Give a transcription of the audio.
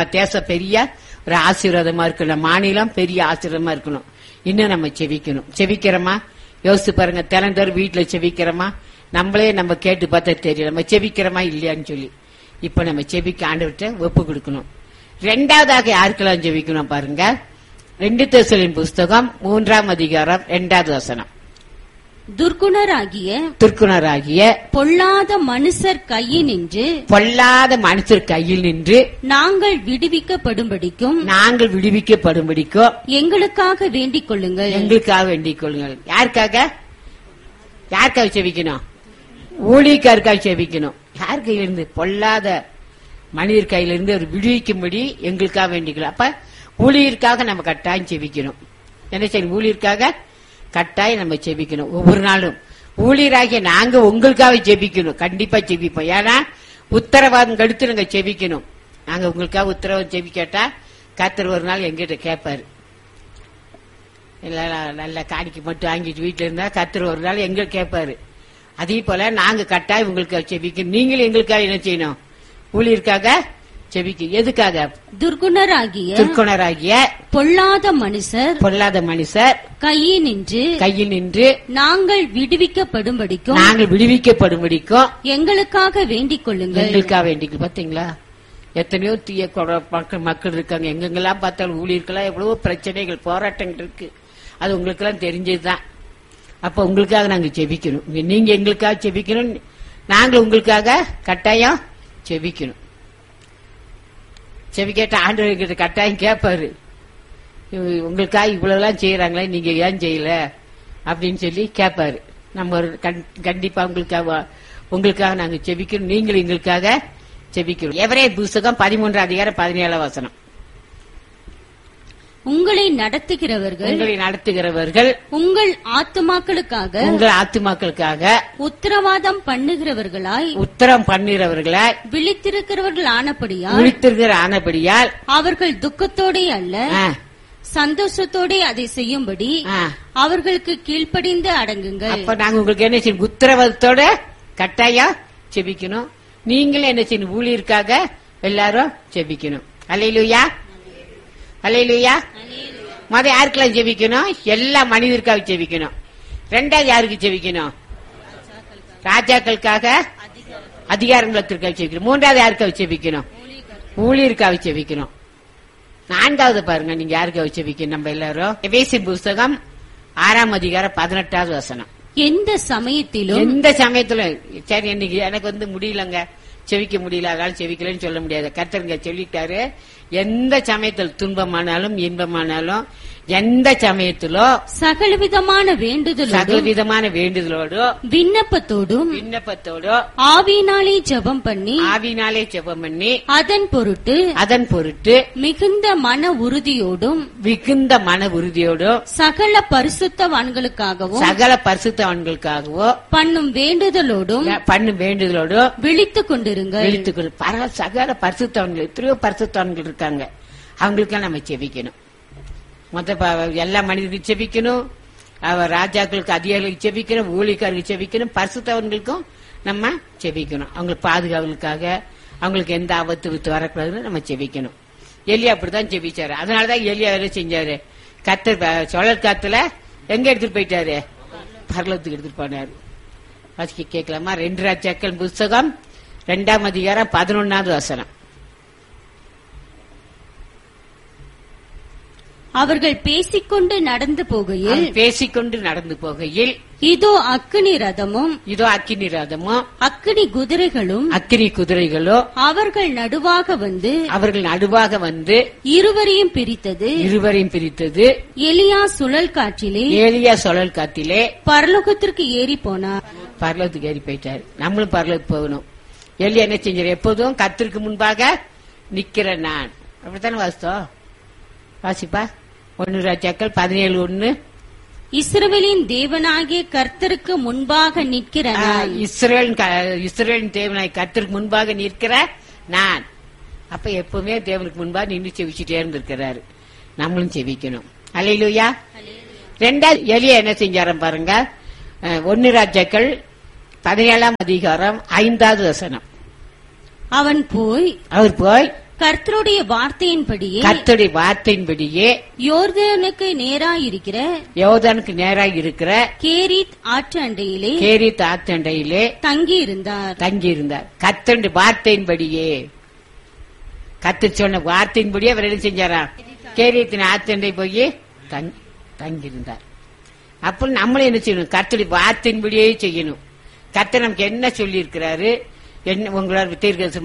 தேசம் பெரிய ஒரு ஆசீர்வாதமா இருக்கணும் மாநிலம் பெரிய ஆசீர்வாதமா இருக்கணும் இன்னும் நம்ம செவிக்கணும் செவிக்கிறோமா யோசிச்சு பாருங்க தினந்தோறும் வீட்டுல செவிக்கிறோமா நம்மளே நம்ம கேட்டு பார்த்தா தெரியும் நம்ம செவிக்கிறோமா இல்லையான்னு சொல்லி இப்ப நம்ம செவிக்க ஆண்டவர்கிட்ட ஒப்பு கொடுக்கணும் ரெண்டாவதாக யாருக்கெல்லாம் ஜெபிக்கணும் பாருங்க ரெண்டு தேசலின் புஸ்தகம் மூன்றாம் அதிகாரம் இரண்டாவது வசனம் துர்க்குணராகிய திருக்குணராகிய பொல்லாத மனுஷர் கையினின்று பொல்லாத மனுஷர் கையில் நின்று நாங்கள் விடுவிக்கப்படும்படிக்கும் நாங்கள் விடுவிக்கப்படும்படிக்கோ எங்களுக்காக வேண்டிக் கொள்ளுங்கள் எங்களுக்காக வேண்டிக் கொள்ளுங்கள் யாருக்காக யாருக்காக செவிக்கணும் ஊழியக்காருக்காக செவிக்கணும் யார் கையிலிருந்து பொல்லாத மனிதர் கையிலிருந்து ஒரு விடுவிக்கும்படி எங்களுக்காக வேண்டிக்கலாம் அப்ப ஊழியருக்காக நம்ம கட்டாயம் செவிக்கணும் என்ன செய்யணும் ஊழியருக்காக கட்டாயம் நம்ம செபிக்கணும் ஒவ்வொரு நாளும் ஊழியராகிய நாங்க உங்களுக்காக செபிக்கணும் கண்டிப்பா செபிப்போம் ஏன்னா உத்தரவாதம் கடுத்து நாங்க செபிக்கணும் நாங்க உங்களுக்காக உத்தரவாதம் செபிக்கட்டா கத்தர் ஒரு நாள் எங்கிட்ட கேட்பாரு இல்ல நல்ல காணிக்கு மட்டும் வாங்கிட்டு வீட்டுல இருந்தா கத்தர் ஒரு நாள் எங்க கேட்பாரு அதே போல நாங்க கட்டாயம் உங்களுக்கு செபிக்கணும் நீங்களும் எங்களுக்காக என்ன செய்யணும் ஊழியருக்காக செபிக்க எதுக்காக துர்க்குணராகிய திருக்குணராகிய பொல்லாத மனுஷர் பொல்லாத மனுஷர் கையினின்று கையில் நின்று நாங்கள் விடுவிக்கப்படும்படிக்கும் நாங்கள் விடுவிக்கப்படும்படிக்கும் எங்களுக்காக வேண்டிக் கொள்ளுங்கள் எங்களுக்காக வேண்டிக்கு பாத்தீங்களா எத்தனையோ தீய கொட- மக்கள் மக்கள் இருக்காங்க எங்கெங்கெல்லாம் பார்த்தாலும் ஊழியர்களா எவ்வளவோ பிரச்சனைகள் போராட்டங்கள் இருக்கு அது உங்களுக்கு எல்லாம் தெரிஞ்சதுதான் அப்ப உங்களுக்காக நாங்க செபிக்கணும் நீங்க எங்களுக்காக செபிக்கணும் நாங்க உங்களுக்காக கட்டாயம் செபிக்கணும் செபிக்கேட்ட ஆண்டவர் கிட்ட கட்டாயம் கேட்பாரு இவ- உங்களுக்காக இவ்வளவுலாம் செய்யறாங்களே நீங்க ஏன் செய்யல அப்படின்னு சொல்லி கேட்பாரு நம்ம ஒரு கண்- கண்டிப்பா உங்களுக்காக உங்களுக்காக நாங்க செபிக்கணும் நீங்களும் எங்களுக்காக செபிக்கணும் எவரே புஸ்தகம் பதிமூன்றாம் அதிகாரம் பதினேழாம் வசனம் உங்களை நடத்துகிறவர்கள் உங்களை நடத்துகிறவர்கள் உங்கள் ஆத்துமாக்களுக்காக உங்கள் ஆத்துமாக்களுக்காக உத்தரவாதம் பண்ணுகிறவர்களாய் உத்தரம் பண்ணுகிறவர்களை விழித்திருக்கிறவர்கள் ஆனபடியால் விழித்திருக்கிற ஆனபடியால் அவர்கள் துக்கத்தோடே அல்ல ஆ, சந்தோஷத்தோடே அதை செய்யும்படி ஆ. அவர்களுக்கு கீழ்ப்படிந்து அடங்குங்கள் அப்ப நாங்க உங்களுக்கு என்ன செய்யணும் உத்தரவாதத்தோட கட்டாயம் செபிக்கணும் நீங்களும் என்ன செய்யணும் ஊழியருக்காக எல்லாரும் செபிக்கணும் அலையிலுயா அலையிலுயா மத யாருக்கெல்லாம் ஜெபிக்கணும் எல்லா மனிதருக்காக ஜெபிக்கணும் ரெண்டாவது யாருக்கு ஜெபிக்கணும் ராஜாக்களுக்காக அதிகாரங்களுக்காக ஜெபிக்கணும் மூன்றாவது யாருக்காக ஜெபிக்கணும் ஊழியருக்காக ஜெபிக்கணும் நான்காவது பாருங்க நீங்க யாருக்காக ஜெபிக்கணும் நம்ம எல்லாரும் எபேசியர் புஸ்தகம் ஆறாம் அதிகாரம் பதினெட்டாவது வசனம் எந்த சமயத்திலும் எந்த சமயத்துல சரி இன்னைக்கு எனக்கு வந்து முடியலங்க செவிக்க முடியல அதனால செவிக்கலன்னு சொல்ல முடியாது கர்த்தருங்க சொல்லிட்டாரு எந்த சமயத்தில் துன்பமானாலும் இன்பமானாலும் எந்த சமயத்திலோ சகலவிதமான வேண்டுதலோடும் சகலவிதமான வேண்டுதலோடோ விண்ணப்பத்தோடும் விண்ணப்பத்தோடோ ஆவியினாலே ஜெபம் பண்ணி ஆவினாலே ஜெபம் பண்ணி அதன் பொருட்டு அதன் பொருட்டு மிகுந்த மன உறுதியோடும் மிகுந்த மன உறுதியோடோ சகல பரிசுத்தவான்களுக்காகவும் சகல பரிசுத்தவன்களுக்காகவோ பண்ணும் வேண்டுதலோடும் பண்ணும் வேண்டுதலோடோ விழித்துக் கொண்டிருங்கள் விழித்துக்கொள் பரவ சகல பரிசுத்தவன்கள் எத்தனையோ பரிசுத்தவன்கள் இருக்காங்க அவங்களுக்கெல்லாம் நம்ம செபிக்கணும் மொத்த ப- எல்லா மனிதர்களுக்கும் செபிக்கணும் அவர் ராஜாக்களுக்கு அதிகாரிகளுக்கு செபிக்கணும் ஊழியக்காரர்களுக்கு செபிக்கணும் பரிசுத்தவன்களுக்கும் நம்ம செபிக்கணும் அவங்களுக்கு பாதுகாவலுக்காக அவங்களுக்கு எந்த ஆபத்து வித்து வரக்கூடாதுன்னு நம்ம செபிக்கணும் எலியா அப்படிதான் செபிச்சாரு அதனாலதான் எலியா என்ன செஞ்சாரு கத்தர் ப- சுழல் காத்துல எங்க எடுத்துட்டு போயிட்டாரு பரலத்துக்கு எடுத்துட்டு போனாரு வாசிக்க கேட்கலாமா ரெண்டு ராஜாக்கள் புஸ்தகம் ரெண்டாம் அதிகாரம் பதினொன்னாவது வசனம் அவர்கள் பேசிக்கொண்டு நடந்து போகையில் அவன் பேசிக்கொண்டு நடந்து போகையில் இதோ அக்கினி ரதமும் இதோ அக்கினி ரதமும் அக்கினி குதிரைகளும் அக்கினி குதிரைகளோ அவர்கள் நடுவாக வந்து அவர்கள் நடுவாக வந்து இருவரையும் பிரித்தது இருவரையும் பிரித்தது எலியா சுழல் காற்றிலே ஏலியா சுழல் காத்திலே பரலோகத்திற்கு ஏறி போனார் பரலோகத்துக்கு ஏறி போயிட்டாரு நம்மளும் பரலோகத்துக்கு போகணும் எலியா என்ன செஞ்சாரு எப்போதும் கத்திற்கு முன்பாக நிக்கிறேன் நான் அப்படித்தானே வாசித்தோம் வாசிப்பா ஒன்னு ராஜாக்கள் பதினேழு ஒன்னு இஸ்ரவேலின் தேவனாகிய கர்த்தருக்கு முன்பாக நிற்கிற நான் இஸ்ரேல் இஸ்ரேலின் தேவனாய் கர்த்தருக்கு முன்பாக நிற்கிற நான் அப்ப எப்பவுமே தேவனுக்கு முன்பாக நின்று செவிச்சுட்டே இருந்திருக்கிறாரு நம்மளும் செவிக்கணும் அலையிலுயா ரெண்டாவது எலியா என்ன செஞ்சாரம் பாருங்க அஹ், ஒன்னு ராஜாக்கள் பதினேழாம் அதிகாரம் ஐந்தாவது வசனம் அவன் போய் அவர் போய் கர்த்தருடைய வார்த்தையின்படியே கர்த்தருடைய வார்த்தையின்படியே யோர்தானுக்கு நேராயிருக்கிற யோதானுக்கு நேராக இருக்கிற கேரித் ஆற்று அண்டையிலே கேரி தாத்தண்டையிலே தங்கியிருந்தார் தங்கி இருந்தார் கத்தருடைய வார்த்தையின்படியே கத்து சொன்ன வார்த்தையின்படியே அவர் என்ன செஞ்சாரா கேரியத்தின் ஆத்தண்டை போய் தங்கியிருந்தார் அப்புறம் நம்மளும் என்ன செய்யணும் கர்த்தருடைய வார்த்தையின்படியே செய்யணும் கர்த்தர் நமக்கு என்ன சொல்லி இருக்கிறாரு என்ன உங்களால் தீர்க்க